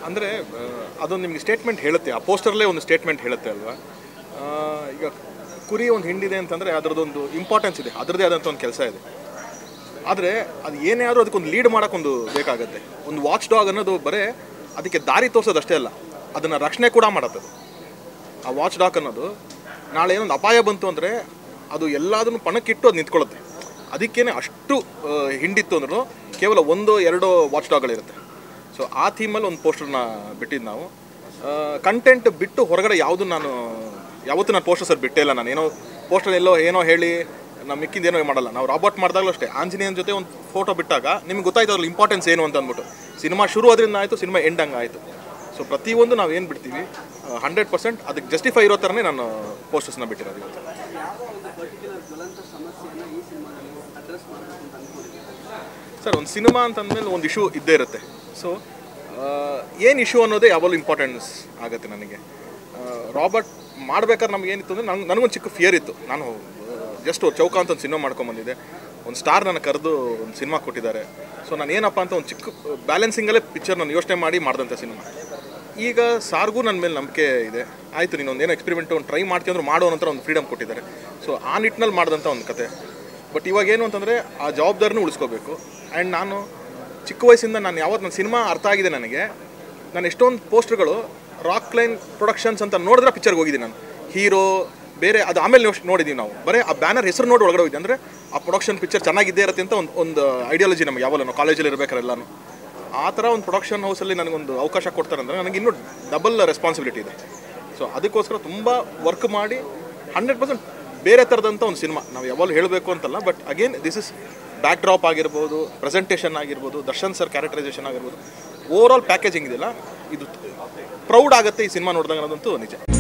ಅಂದರೆ ಅದೊಂದು ನಿಮಗೆ ಸ್ಟೇಟ್ಮೆಂಟ್ ಹೇಳುತ್ತೆ ಆ ಪೋಸ್ಟರ್ಲೇ ಒಂದು ಸ್ಟೇಟ್ಮೆಂಟ್ ಹೇಳುತ್ತೆ ಅಲ್ವಾ ಆ, ಈಗ ಕುರಿ ಒಂದು ಹಿಂಡಿದೆ ಅಂತಂದರೆ ಅದರದ್ದೊಂದು ಇಂಪಾರ್ಟೆನ್ಸ್ ಇದೆ ಅದರದ್ದೇ ಆದಂಥ ಒಂದು ಕೆಲಸ ಇದೆ ಆದರೆ ಅದು ಏನೇ ಆದರೂ ಅದಕ್ಕೊಂದು ಲೀಡ್ ಮಾಡೋಕ್ಕೊಂದು ಬೇಕಾಗುತ್ತೆ ಒಂದು ವಾಚ್ ಡಾಗ್ ಅನ್ನೋದು ಬರೀ ಅದಕ್ಕೆ ದಾರಿ ತೋರಿಸೋದು ಅಷ್ಟೇ ಅಲ್ಲ ಅದನ್ನು ರಕ್ಷಣೆ ಕೂಡ ಮಾಡುತ್ತೆ ಅದು. ಆ ವಾಚ್ ಡಾಗ್ ಅನ್ನೋದು ನಾಳೆ ಏನೊಂದು ಅಪಾಯ ಬಂತು ಅಂದರೆ ಅದು ಎಲ್ಲದನ್ನು ಪಣಕ್ಕಿಟ್ಟು ಅದು ನಿಂತ್ಕೊಳ್ಳುತ್ತೆ ಅದಕ್ಕೇನೆ ಅಷ್ಟು ಆ, ಹಿಂಡಿತ್ತು ಅಂದ್ರೂ ಕೇವಲ ಒಂದು ಎರಡು ವಾಚ್ ಡಾಗ್ಗಳಿರುತ್ತೆ ಸೊ ಆ ಥೀಮಲ್ಲಿ ಒಂದು ಪೋಸ್ಟರ್ನ ಬಿಟ್ಟಿದ್ದು ನಾವು ಕಂಟೆಂಟ್ ಬಿಟ್ಟು ಹೊರಗಡೆ ಯಾವುದು ನಾನು ಯಾವತ್ತೂ ನಾನು ಪೋಸ್ಟರ್ ಸರ್ ಬಿಟ್ಟೇ ಇಲ್ಲ ನಾನು ಏನೋ ಪೋಸ್ಟರ್ ಎಲ್ಲೋ ಏನೋ ಹೇಳಿ ನಾವು ಮಿಕ್ಕಿಂದ ಏನೋ ಮಾಡಲ್ಲ ನಾವು ರಾಬರ್ಟ್ ಮಾಡಿದಾಗಲೂ ಅಷ್ಟೇ ಆಂಜನೇಯನ ಜೊತೆ ಒಂದು ಫೋಟೋ ಬಿಟ್ಟಾಗ ನಿಮ್ಗೆ ಗೊತ್ತಾಯ್ತು ಅದ್ರಲ್ಲಿ ಇಂಪಾರ್ಟೆನ್ಸ್ ಏನು ಅಂತ ಅಂದ್ಬಿಟ್ಟು ಸಿನಿಮಾ ಶುರು ಅದರಿಂದ ಆಯಿತು ಸಿನಿಮಾ ಎಂಡ್ ಹಂಗೆ ಆಯಿತು ಸೊ ಪ್ರತಿಯೊಂದು ನಾವು ಏನು ಬಿಡ್ತೀವಿ ಹಂಡ್ರೆಡ್ ಪರ್ಸೆಂಟ್ ಅದಕ್ಕೆ ಜಸ್ಟಿಫೈ ಇರೋ ಥರನೇ ನಾನು ಪೋಸ್ಟರ್ಸ್ನ ಬಿಟ್ಟಿರೋದು ಇವತ್ತು ಯಾವ ಒಂದು ಪರ್ಟಿಕ್ಯುಲರ್ ಜ್ವಲಂತ ಸಮಸ್ಯೆಯನ್ನು ಈ ಸಿನಿಮಾದಲ್ಲಿ ಅಡ್ರೆಸ್ ಮಾಡಬೇಕು ಅಂತ ಅನ್ಕೊಂಡಿದ್ದೀವಿ ಸರ್ ಒಂದು ಸಿನಿಮಾ ಅಂತಂದಮೇಲೆ ಒಂದು ಇಶ್ಯೂ ಇದ್ದೇ ಇರುತ್ತೆ ಸೊ ಏನು ಇಶ್ಯೂ ಅನ್ನೋದೇ ಯಾವಾಗಲೂ ಇಂಪಾರ್ಟೆನ್ಸ್ ಆಗುತ್ತೆ ನನಗೆ ಆ, ರಾಬರ್ಟ್ ಮಾಡ್ಬೇಕಾದ್ರೆ ನಮ್ಗೆ ಏನಿತ್ತು ಅಂದರೆ ನಂಗೆ ನನಗೊಂದು ಚಿಕ್ಕ ಫಿಯರ್ ಇತ್ತು ನಾನು ಜಸ್ಟ್ ಚೌಕ ಅಂತ ಒಂದು ಸಿನಿಮಾ ಮಾಡ್ಕೊಂಬಂದಿದ್ದೆ ಒಂದು ಸ್ಟಾರ್ ನನ್ನ ಕರೆದು ಒಂದು ಸಿನಿಮಾ ಕೊಟ್ಟಿದ್ದಾರೆ ಸೊ ನಾನು ಏನಪ್ಪ ಅಂತ ಒಂದು ಚಿಕ್ಕ ಬ್ಯಾಲೆನ್ಸಿಂಗಲ್ಲೇ ಪಿಕ್ಚರ್ ನಾನು ಯೋಚನೆ ಮಾಡಿ ಮಾಡಿದಂಥ ಸಿನಿಮಾ ಈಗ ಸಾರ್ಗೂ ನನ್ನ ಮೇಲೆ ನಂಬಿಕೆ ಇದೆ ಆಯಿತು ನೀನು ಒಂದು ಏನೋ ಎಕ್ಸ್ಪೆರಿಮೆಂಟ್ ಒಂದು ಟ್ರೈ ಮಾಡ್ತೀವಿ ಅಂದ್ರೆ ಮಾಡೋ ನಂತರ ಒಂದು ಫ್ರೀಡಮ್ ಕೊಟ್ಟಿದ್ದಾರೆ ಸೊ ಆ ನಿಟ್ಟಿನಲ್ಲಿ ಮಾಡಿದಂಥ ಒಂದು ಕತೆ ಬಟ್ ಇವಾಗ ಏನು ಅಂತಂದರೆ ಆ ಜವಾಬ್ದಾರಿನೂ ಉಳಿಸ್ಕೋಬೇಕು ಆ್ಯಂಡ್ ನಾನು ಚಿಕ್ಕ ವಯಸ್ಸಿಂದ ನಾನು ಯಾವತ್ತು ನನ್ನ ಸಿನಿಮಾ ಅರ್ಥ ಆಗಿದೆ ನನಗೆ ನಾನು ಎಷ್ಟೊಂದು ಪೋಸ್ಟರ್ಗಳು ರಾಕ್ ಲೈನ್ ಪ್ರೊಡಕ್ಷನ್ಸ್ ಅಂತ ನೋಡಿದ್ರೆ ಪಿಕ್ಚರ್ಗೆ ಹೋಗಿದ್ದೀನಿ ನಾನು ಹೀರೋ ಬೇರೆ ಅದು ಆಮೇಲೆ ನೋಡ್- ನೋಡಿದ್ದೀವಿ ನಾವು ಬರೀ ಆ ಬ್ಯಾನರ್ ಹೆಸರು ನೋಡಿ ಒಳಗಡೆ ಹೋಗಿದ್ದೆ ಅಂದರೆ ಆ ಪ್ರೊಡಕ್ಷನ್ ಪಿಕ್ಚರ್ ಚೆನ್ನಾಗಿದ್ದೇ ಇರುತ್ತೆ ಅಂತ ಒಂದು ಒಂದು ಐಡಿಯಾಲಜಿ ನಮಗೆ ಯಾವಲ್ಲ ನಾವು ಕಾಲೇಜಲ್ಲಿ ಇರಬೇಕಾದ್ರೆ ಎಲ್ಲಾನು ಆ ಥರ ಒಂದು ಪ್ರೊಡಕ್ಷನ್ ಹೌಸಲ್ಲಿ ನನಗೊಂದು ಅವಕಾಶ ಕೊಡ್ತಾರೆ ಅಂದರೆ ನನಗೆ ಇನ್ನೂ ಡಬಲ್ ರೆಸ್ಪಾನ್ಸಿಬಿಲಿಟಿ ಇದೆ ಸೊ ಅದಕ್ಕೋಸ್ಕರ ತುಂಬ ವರ್ಕ್ ಮಾಡಿ ಹಂಡ್ರೆಡ್ ಪರ್ಸೆಂಟ್ ಬೇರೆ ಥರದಂಥ ಒಂದು ಸಿನಿಮಾ ನಾವು ಯಾವಾಗಲೂ ಹೇಳಬೇಕು ಅಂತಲ್ಲ but again this is backdrop ಆಗಿರ್ಬೋದು ಪ್ರೆಸೆಂಟೇಷನ್ ಆಗಿರ್ಬೋದು ದರ್ಶನ್ ಸರ್ ಕ್ಯಾರೆಕ್ಟರೈಸೇಷನ್ ಆಗಿರ್ಬೋದು ಓವರ್ ಆಲ್ ಪ್ಯಾಕೇಜಿಂಗ್ ಇದೆಯಲ್ಲ ಇದು ಪ್ರೌಡ್ ಆಗುತ್ತೆ ಈ ಸಿನಿಮಾ ನೋಡಿದಾಗ ಅನ್ನೋದಂತೂ ನಿಜ